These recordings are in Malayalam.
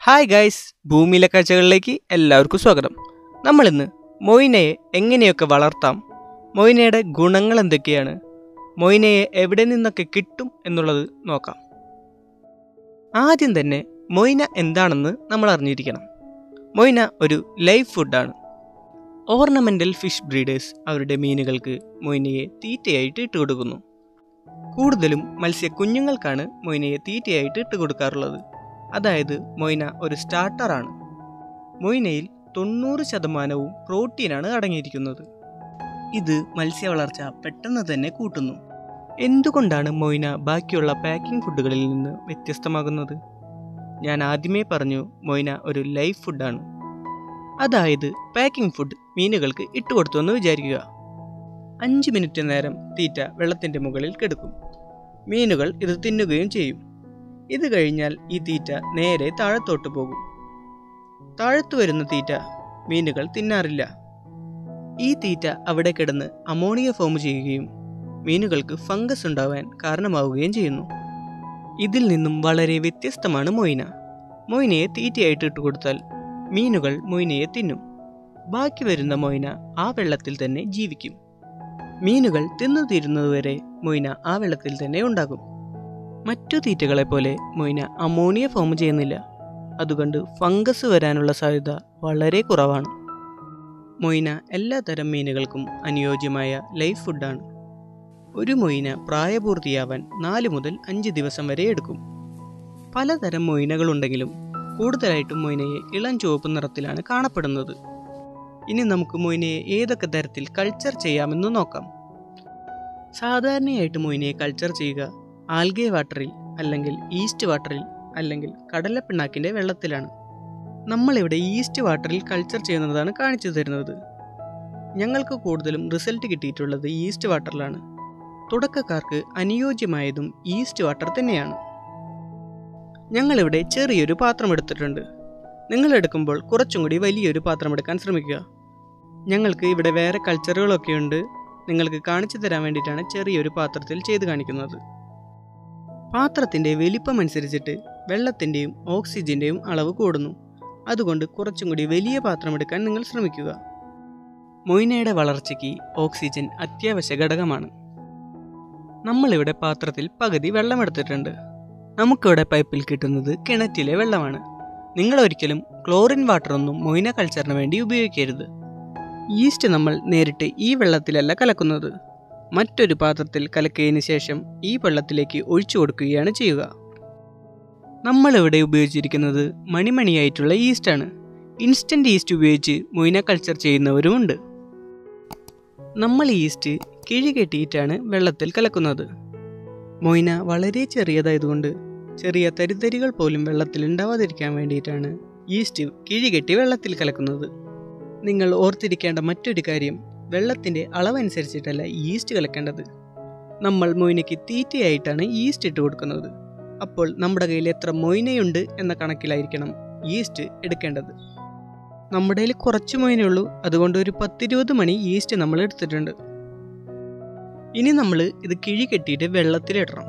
ഹായ് ഗൈസ് ഭൂമിയിലെ കാഴ്ചകളിലേക്ക് എല്ലാവർക്കും സ്വാഗതം നമ്മളിന്ന് മൊയ്നയെ എങ്ങനെയൊക്കെ വളർത്താം മൊയ്നയുടെ ഗുണങ്ങൾ എന്തൊക്കെയാണ് മൊയ്നയെ എവിടെ നിന്നൊക്കെ കിട്ടും എന്നുള്ളത് നോക്കാം ആദ്യം തന്നെ മൊയ്ന എന്താണെന്ന് നമ്മൾ അറിഞ്ഞിരിക്കണം മൊയ്ന ഒരു ലൈവ് ഫുഡാണ് ഓർണമെൻ്റൽ ഫിഷ് ബ്രീഡേഴ്സ് അവരുടെ മീനുകൾക്ക് മൊയ്നയെ തീറ്റയായിട്ട് ഇട്ട് കൊടുക്കുന്നു കൂടുതലും മത്സ്യ കുഞ്ഞുങ്ങൾക്കാണ് മൊയ്നയെ തീറ്റയായിട്ട് ഇട്ട് കൊടുക്കാറുള്ളത് അതായത് മൊയ്ന ഒരു സ്റ്റാർട്ടറാണ് മൊയ്നയിൽ തൊണ്ണൂറ് ശതമാനവും പ്രോട്ടീനാണ് അടങ്ങിയിരിക്കുന്നത് ഇത് മത്സ്യ വളർച്ച പെട്ടെന്ന് തന്നെ കൂട്ടുന്നു എന്തുകൊണ്ടാണ് മൊയ്ന ബാക്കിയുള്ള പാക്കിംഗ് ഫുഡുകളിൽ നിന്ന് വ്യത്യസ്തമാകുന്നത് ഞാൻ ആദ്യമേ പറഞ്ഞു മൊയ്ന ഒരു ലൈഫ് ഫുഡാണ് അതായത് പാക്കിംഗ് ഫുഡ് മീനുകൾക്ക് ഇട്ടുകൊടുത്തു എന്ന് വിചാരിക്കുക അഞ്ച് മിനിറ്റ് നേരം തീറ്റ വെള്ളത്തിൻ്റെ മുകളിൽ കിടക്കും മീനുകൾ ഇത് തിന്നുകയും ചെയ്യും ഇത് കഴിഞ്ഞാൽ ഈ തീറ്റ നേരെ താഴത്തോട്ട് പോകും താഴത്തു വരുന്ന തീറ്റ മീനുകൾ തിന്നാറില്ല ഈ തീറ്റ അവിടെ കിടന്ന് അമോണിയ ഫോം ചെയ്യുകയും മീനുകൾക്ക് ഫംഗസ് ഉണ്ടാവാൻ കാരണമാവുകയും ചെയ്യുന്നു ഇതിൽ നിന്നും വളരെ വ്യത്യസ്തമാണ് മൊയ്ന മൊയ്നയെ തീറ്റയായിട്ട് ഇട്ട് കൊടുത്താൽ മീനുകൾ മൊയ്നയെ തിന്നും ബാക്കി വരുന്ന മൊയ്ന ആ വെള്ളത്തിൽ തന്നെ ജീവിക്കും മീനുകൾ തിന്നു തീരുന്നതുവരെ മൊയ്ന ആ വെള്ളത്തിൽ തന്നെ ഉണ്ടാകും മറ്റു തീറ്റകളെ പോലെ മൊയ്ന അമോണിയ ഫോം ചെയ്യുന്നില്ല അതുകൊണ്ട് ഫംഗസ് വരാനുള്ള സാധ്യത വളരെ കുറവാണ് മൊയ്ന എല്ലാതരം മീനുകൾക്കും അനുയോജ്യമായ ലൈഫ് ഫുഡാണ് ഒരു മൊയ്ന പ്രായപൂർത്തിയാവാൻ നാല് മുതൽ അഞ്ച് ദിവസം വരെ എടുക്കും പലതരം മൊയ്നകളുണ്ടെങ്കിലും കൂടുതലായിട്ടും മൊയ്നയെ ഇളം ചുവപ്പ് നിറത്തിലാണ് കാണപ്പെടുന്നത് ഇനി നമുക്ക് മൊയ്നയെ ഏതൊക്കെ തരത്തിൽ കൾച്ചർ ചെയ്യാമെന്ന് നോക്കാം സാധാരണയായിട്ട് മൊയ്നയെ കൾച്ചർ ചെയ്യുക ആൽഗെ വാട്ടറിൽ അല്ലെങ്കിൽ ഈസ്റ്റ് വാട്ടറിൽ അല്ലെങ്കിൽ കടലപ്പിണ്ണാക്കിൻ്റെ വെള്ളത്തിലാണ് നമ്മളിവിടെ ഈസ്റ്റ് വാട്ടറിൽ കൾച്ചർ ചെയ്യുന്നതാണ് കാണിച്ചു തരുന്നത് ഞങ്ങൾക്ക് കൂടുതലും റിസൾട്ട് കിട്ടിയിട്ടുള്ളത് ഈസ്റ്റ് വാട്ടറിലാണ് തുടക്കക്കാർക്ക് അനുയോജ്യമായതും ഈസ്റ്റ് വാട്ടർ തന്നെയാണ് ഞങ്ങളിവിടെ ചെറിയൊരു പാത്രം എടുത്തിട്ടുണ്ട് നിങ്ങൾ എടുക്കുമ്പോൾ കുറച്ചും കൂടി വലിയൊരു പാത്രം എടുക്കാൻ ശ്രമിക്കുക ഞങ്ങൾക്ക് ഇവിടെ വേറെ കൾച്ചറുകളൊക്കെ ഉണ്ട് നിങ്ങൾക്ക് കാണിച്ചു തരാൻ വേണ്ടിയിട്ടാണ് ചെറിയൊരു പാത്രത്തിൽ ചെയ്ത് കാണിക്കുന്നത് പാത്രത്തിൻ്റെ വലിപ്പം അനുസരിച്ചിട്ട് വെള്ളത്തിൻ്റെയും ഓക്സിജൻ്റെയും അളവ് കൂടുന്നു അതുകൊണ്ട് കുറച്ചും കൂടി വലിയ പാത്രം എടുക്കാൻ നിങ്ങൾ ശ്രമിക്കുക മൊയ്നയുടെ വളർച്ചയ്ക്ക് ഓക്സിജൻ അത്യാവശ്യ ഘടകമാണ് നമ്മളിവിടെ പാത്രത്തിൽ പകുതി വെള്ളമെടുത്തിട്ടുണ്ട് നമുക്കിവിടെ പൈപ്പിൽ കിട്ടുന്നത് കിണറ്റിലെ വെള്ളമാണ് നിങ്ങൾ ഒരിക്കലും ക്ലോറിൻ വാട്ടർ ഒന്നും മൊയ്ന കൾച്ചറിന് വേണ്ടി ഉപയോഗിക്കരുത് ഈസ്റ്റ് നമ്മൾ നേരിട്ട് ഈ വെള്ളത്തിലല്ല കലക്കുന്നത് മറ്റൊരു പാത്രത്തിൽ കലക്കിയതിന് ശേഷം ഈ വെള്ളത്തിലേക്ക് ഒഴിച്ചു കൊടുക്കുകയാണ് ചെയ്യുക നമ്മളിവിടെ ഉപയോഗിച്ചിരിക്കുന്നത് മണിമണിയായിട്ടുള്ള ഈസ്റ്റാണ് ഇൻസ്റ്റൻറ്റ് ഈസ്റ്റ് ഉപയോഗിച്ച് മൊയ്ന കൾച്ചർ ചെയ്യുന്നവരുമുണ്ട് നമ്മൾ ഈസ്റ്റ് കിഴി കെട്ടിയിട്ടാണ് വെള്ളത്തിൽ കലക്കുന്നത് മൊയ്ന വളരെ ചെറിയതായതുകൊണ്ട് ചെറിയ തരിതരികൾ പോലും വെള്ളത്തിൽ ഉണ്ടാവാതിരിക്കാൻ വേണ്ടിയിട്ടാണ് ഈസ്റ്റ് കിഴി കെട്ടി വെള്ളത്തിൽ കലക്കുന്നത് നിങ്ങൾ ഓർത്തിരിക്കേണ്ട മറ്റൊരു കാര്യം വെള്ളത്തിൻ്റെ അളവനുസരിച്ചിട്ടല്ല ഈസ്റ്റ് കലക്കേണ്ടത് നമ്മൾ മൊയ്നയ്ക്ക് തീറ്റയായിട്ടാണ് ഈസ്റ്റ് ഇട്ട് കൊടുക്കുന്നത് അപ്പോൾ നമ്മുടെ കയ്യിൽ എത്ര മൊയ്നയുണ്ട് എന്ന കണക്കിലായിരിക്കണം ഈസ്റ്റ് എടുക്കേണ്ടത് നമ്മുടെ കയ്യിൽ കുറച്ച് മൊയ്നയുള്ളൂ അതുകൊണ്ട് ഒരു പത്തിരുപത് മണി ഈസ്റ്റ് നമ്മൾ എടുത്തിട്ടുണ്ട് ഇനി നമ്മൾ ഇത് കിഴി കെട്ടിയിട്ട് വെള്ളത്തിലിടണം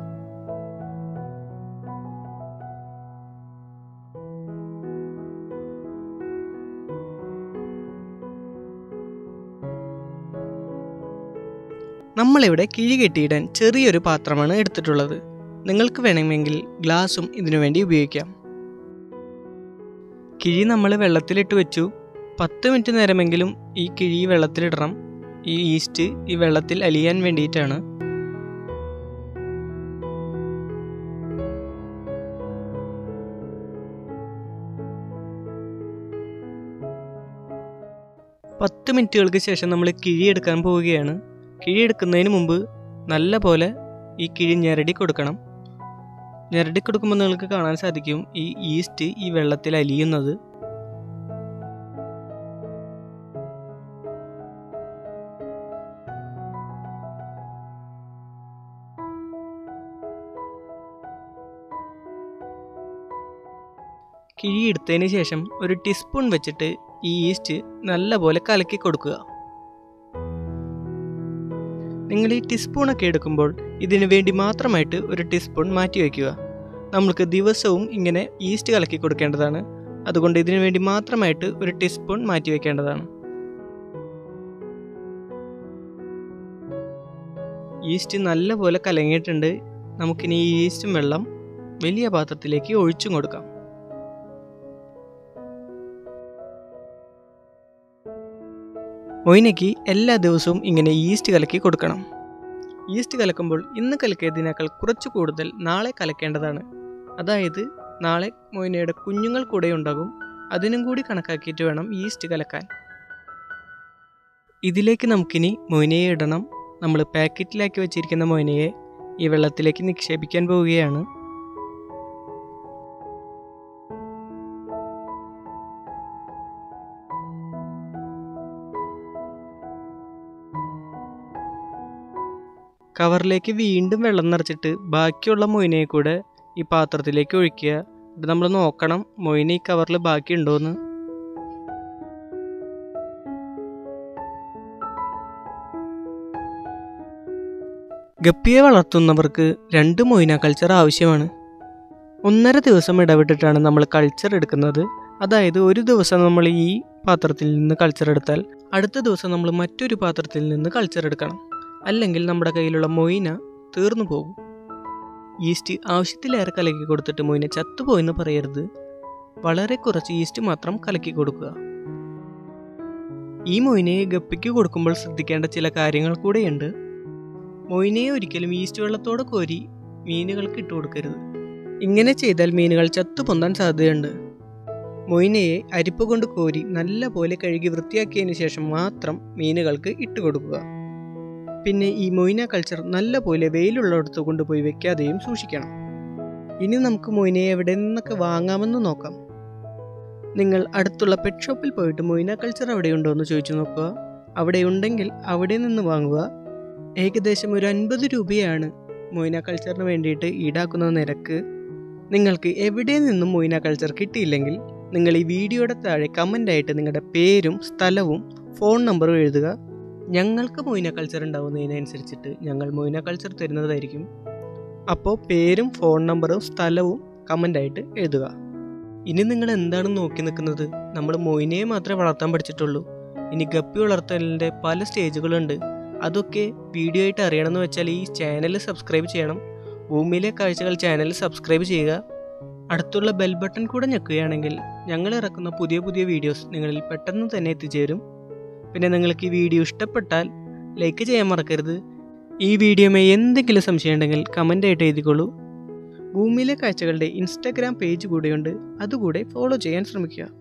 നമ്മളിവിടെ കിഴി കെട്ടിയിടാൻ ചെറിയൊരു പാത്രമാണ് എടുത്തിട്ടുള്ളത് നിങ്ങൾക്ക് വേണമെങ്കിൽ ഗ്ലാസും ഇതിനു വേണ്ടി ഉപയോഗിക്കാം കിഴി നമ്മൾ വെള്ളത്തിലിട്ട് വെച്ചു പത്ത് മിനിറ്റ് നേരമെങ്കിലും ഈ കിഴി വെള്ളത്തിലിടണം ഈ ഈസ്റ്റ് ഈ വെള്ളത്തിൽ അലിയാൻ വേണ്ടിയിട്ടാണ് പത്ത് മിനിറ്റുകൾക്ക് ശേഷം നമ്മൾ കിഴി എടുക്കാൻ പോവുകയാണ് കിഴി എടുക്കുന്നതിന് മുമ്പ് നല്ല പോലെ ഈ കിഴി ഞെരടി കൊടുക്കണം ഞെരടി കൊടുക്കുമ്പോൾ നിങ്ങൾക്ക് കാണാൻ സാധിക്കും ഈ ഈസ്റ്റ് ഈ വെള്ളത്തിൽ അലിയുന്നത് കിഴി എടുത്തതിന് ശേഷം ഒരു ടീസ്പൂൺ വെച്ചിട്ട് ഈ ഈസ്റ്റ് നല്ലപോലെ കലക്കി കൊടുക്കുക നിങ്ങൾ ഈ ടീസ്പൂണൊക്കെ എടുക്കുമ്പോൾ ഇതിനു വേണ്ടി മാത്രമായിട്ട് ഒരു ടീസ്പൂൺ മാറ്റി വയ്ക്കുക നമ്മൾക്ക് ദിവസവും ഇങ്ങനെ ഈസ്റ്റ് കലക്കി കൊടുക്കേണ്ടതാണ് അതുകൊണ്ട് ഇതിനു വേണ്ടി മാത്രമായിട്ട് ഒരു ടീസ്പൂൺ മാറ്റി വെക്കേണ്ടതാണ് ഈസ്റ്റ് നല്ലപോലെ കലങ്ങിയിട്ടുണ്ട് നമുക്കിനി ഈ ഈസ്റ്റും വെള്ളം വലിയ പാത്രത്തിലേക്ക് ഒഴിച്ചും കൊടുക്കാം മൊയ്നയ്ക്ക് എല്ലാ ദിവസവും ഇങ്ങനെ ഈസ്റ്റ് കലക്കി കൊടുക്കണം ഈസ്റ്റ് കലക്കുമ്പോൾ ഇന്ന് കലക്കിയതിനേക്കാൾ കുറച്ച് കൂടുതൽ നാളെ കലക്കേണ്ടതാണ് അതായത് നാളെ മൊയ്നയുടെ കുഞ്ഞുങ്ങൾ കൂടെ ഉണ്ടാകും അതിനും കൂടി കണക്കാക്കിയിട്ട് വേണം ഈസ്റ്റ് കലക്കാൻ ഇതിലേക്ക് നമുക്കിനി മൊയ്നയെ ഇടണം നമ്മൾ പാക്കറ്റിലാക്കി വെച്ചിരിക്കുന്ന മൊയ്നയെ ഈ വെള്ളത്തിലേക്ക് നിക്ഷേപിക്കാൻ പോവുകയാണ് കവറിലേക്ക് വീണ്ടും വെള്ളം നിറച്ചിട്ട് ബാക്കിയുള്ള മൊയിനയെ കൂടെ ഈ പാത്രത്തിലേക്ക് ഒഴിക്കുക എന്നിട്ട് നമ്മൾ നോക്കണം മൊയിന ഈ കവറിൽ ബാക്കി ഉണ്ടോയെന്ന് ഗപ്പിയെ വളർത്തുന്നവർക്ക് രണ്ട് മൊയിന കൾച്ചർ ആവശ്യമാണ് ഒന്നര ദിവസം ഇടവിട്ടിട്ടാണ് നമ്മൾ കൾച്ചർ എടുക്കുന്നത് അതായത് ഒരു ദിവസം നമ്മൾ ഈ പാത്രത്തിൽ നിന്ന് കൾച്ചർ എടുത്താൽ അടുത്ത ദിവസം നമ്മൾ മറ്റൊരു പാത്രത്തിൽ നിന്ന് കൾച്ചർ എടുക്കണം അല്ലെങ്കിൽ നമ്മുടെ കയ്യിലുള്ള മൊയിന തീർന്നു പോകും ഈസ്റ്റ് ആവശ്യത്തിലേറെ കലക്കി കൊടുത്തിട്ട് മൊയിന ചത്തുപോയെന്ന് പറയരുത് വളരെ കുറച്ച് ഈസ്റ്റ് മാത്രം കലക്കി കൊടുക്കുക ഈ മൊയിനയെ ഗപ്പിക്ക് കൊടുക്കുമ്പോൾ ശ്രദ്ധിക്കേണ്ട ചില കാര്യങ്ങൾ കൂടെയുണ്ട് മൊയിനയെ ഒരിക്കലും ഈസ്റ്റ് വെള്ളത്തോടെ കോരി മീനുകൾക്ക് ഇട്ട് കൊടുക്കരുത് ഇങ്ങനെ ചെയ്താൽ മീനുകൾ ചത്തുപൊന്താൻ സാധ്യതയുണ്ട് മൊയിനയെ അരിപ്പ് കൊണ്ട് കോരി നല്ല പോലെ കഴുകി വൃത്തിയാക്കിയതിന് ശേഷം മാത്രം മീനുകൾക്ക് ഇട്ട് കൊടുക്കുക പിന്നെ ഈ മൊയ്ന കൾച്ചർ നല്ല പോലെ വെയിലുള്ളിടത്ത് കൊണ്ടുപോയി വെക്കാതെയും സൂക്ഷിക്കണം ഇനി നമുക്ക് മൊയ്നയെ എവിടെ നിന്നൊക്കെ വാങ്ങാമെന്ന് നോക്കാം നിങ്ങൾ അടുത്തുള്ള പെറ്റ് ഷോപ്പിൽ പോയിട്ട് മൊയ്ന കൾച്ചർ അവിടെയുണ്ടോ എന്ന് ചോദിച്ചു നോക്കുക അവിടെ ഉണ്ടെങ്കിൽ അവിടെ നിന്ന് വാങ്ങുക ഏകദേശം ഒരു അൻപത് രൂപയാണ് മൊയ്ന കൾച്ചറിന് വേണ്ടിയിട്ട് ഈടാക്കുന്ന നിരക്ക് നിങ്ങൾക്ക് എവിടെ നിന്നും മൊയ്ന കൾച്ചർ കിട്ടിയില്ലെങ്കിൽ നിങ്ങൾ ഈ വീഡിയോയുടെ താഴെ കമൻ്റായിട്ട് നിങ്ങളുടെ പേരും സ്ഥലവും ഫോൺ നമ്പറും എഴുതുക ഞങ്ങൾക്ക് മൊയ്ന കൾച്ചർ ഉണ്ടാവുന്നതിനനുസരിച്ചിട്ട് ഞങ്ങൾ മൊയ്ന കൾച്ചർ തരുന്നതായിരിക്കും അപ്പോൾ പേരും ഫോൺ നമ്പറും സ്ഥലവും കമൻ്റായിട്ട് എഴുതുക ഇനി നിങ്ങൾ എന്താണ് നോക്കി നിൽക്കുന്നത് നമ്മൾ മൊയ്നയെ മാത്രമേ വളർത്താൻ പഠിച്ചിട്ടുള്ളൂ ഇനി ഗപ്പി വളർത്തലിൻ്റെ പല സ്റ്റേജുകളുണ്ട് അതൊക്കെ വീഡിയോ ആയിട്ട് അറിയണമെന്ന് വെച്ചാൽ ഈ ചാനൽ സബ്സ്ക്രൈബ് ചെയ്യണം ഭൂമിയിലെ കാഴ്ചകൾ ചാനൽ സബ്സ്ക്രൈബ് ചെയ്യുക അടുത്തുള്ള ബെൽ ബട്ടൺ കൂടെ ഞെക്കുകയാണെങ്കിൽ ഞങ്ങൾ ഇറക്കുന്ന പുതിയ പുതിയ വീഡിയോസ് നിങ്ങളിൽ പെട്ടെന്ന് തന്നെ എത്തിച്ചേരും പിന്നെ നിങ്ങൾക്ക് ഈ വീഡിയോ ഇഷ്ടപ്പെട്ടാൽ ലൈക്ക് ചെയ്യാൻ മറക്കരുത് ഈ വീഡിയോമേ എന്തെങ്കിലും സംശയം ഉണ്ടെങ്കിൽ കമൻ്റായിട്ട് എഴുതിക്കോളൂ ഭൂമിയിലെ കാഴ്ചകളുടെ ഇൻസ്റ്റാഗ്രാം പേജ് കൂടെയുണ്ട് അതുകൂടെ ഫോളോ ചെയ്യാൻ ശ്രമിക്കുക